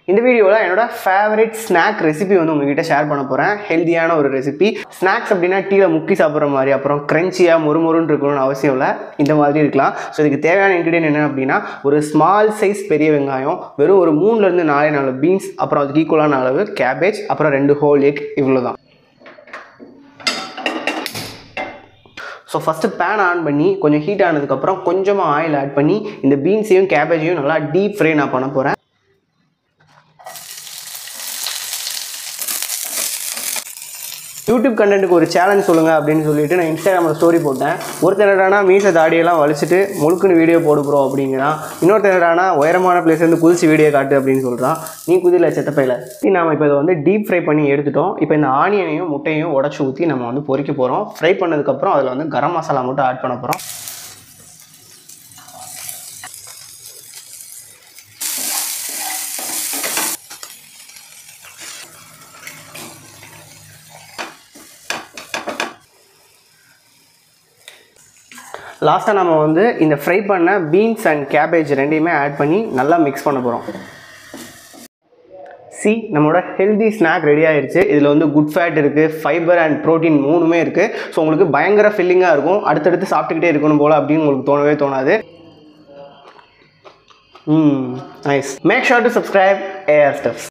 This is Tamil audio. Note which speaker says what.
Speaker 1: இந்த வீடியோவில் என்னோட ஃபேவரட் ஸ்நாக் ரெசிபி வந்து உங்ககிட்ட ஷேர் பண்ண போகிறேன் ஹெல்த்தியான ஒரு ரெசிபி ஸ்நாக்ஸ் அப்படின்னா டீயில் முக்கி சாப்பிட்ற மாதிரி அப்புறம் க்ரன்ச்சியாக முறுமுறுன்னு இருக்கணும்னு அவசியம் இல்லை இந்த மாதிரி இருக்கலாம் ஸோ இதுக்கு தேவையான இன்க்ரீடியன்ட் என்ன அப்படின்னா ஒரு ஸ்மால் சைஸ் பெரிய வெங்காயம் வெறும் ஒரு மூணுலேருந்து நாலே நாலு பீன்ஸ் அப்புறம் அதுக்கு ஈக்குவலான அளவு கேபேஜ் அப்புறம் ரெண்டு ஹோல் எக் இவ்வளோ தான் ஸோ ஃபஸ்ட்டு பேன் ஆன் பண்ணி கொஞ்சம் ஹீட் ஆனதுக்கப்புறம் கொஞ்சமாக ஆயில் ஆட் பண்ணி இந்த பீன்ஸையும் கேபேஜையும் நல்லா டீப் ஃப்ரை நான் பண்ண போகிறேன் யூடியூப் கண்டென்ட்டுக்கு ஒரு சேலஞ்ச் சொல்லுங்கள் அப்படின்னு சொல்லிட்டு நான் இன்ஸ்டாகிராமில் ஸ்டோரி போட்டேன் ஒருத்தர் என்னடானா மீச தாடியெல்லாம் வலிச்சிட்டு முழுக்குன்னு வீடியோ போடு ப்ரோ அப்படிங்கிறான் இன்னொருத்தர் என்னடானா உயரமான பிளேஸ்லேருந்து குதிச்சு வீடியோ காட்டு அப்படின்னு சொல்கிறான் நீ குதில செத்தப்பையில் நாம் இப்போ இதை வந்து டீப் ஃப்ரை பண்ணி எடுத்துட்டோம் இப்போ இந்த ஆனியனையும் முட்டையும் உடச்சி ஊற்றி நம்ம வந்து பொரிக்க போகிறோம் ஃப்ரை பண்ணதுக்கப்புறம் அதில் வந்து கரம் மசாலா மட்டும் ஆட் பண்ண போகிறோம் லாஸ்ட்டாக நம்ம வந்து இந்த ஃப்ரை பண்ண பீன்ஸ் அண்ட் கேபேஜ் ரெண்டையுமே ஆட் பண்ணி நல்லா மிக்ஸ் பண்ண போகிறோம் சி நம்மளோட ஹெல்தி ஸ்நாக் ரெடி ஆயிருச்சு இதில் வந்து குட் ஃபேட் இருக்குது ஃபைபர் அண்ட் ப்ரோட்டீன் மூணுமே இருக்குது ஸோ உங்களுக்கு பயங்கர ஃபில்லிங்காக இருக்கும் அடுத்தடுத்து சாப்பிட்டுக்கிட்டே இருக்கணும் போல் அப்படின்னு உங்களுக்கு தோணவே தோணாது ம் nice make sure to subscribe AR steps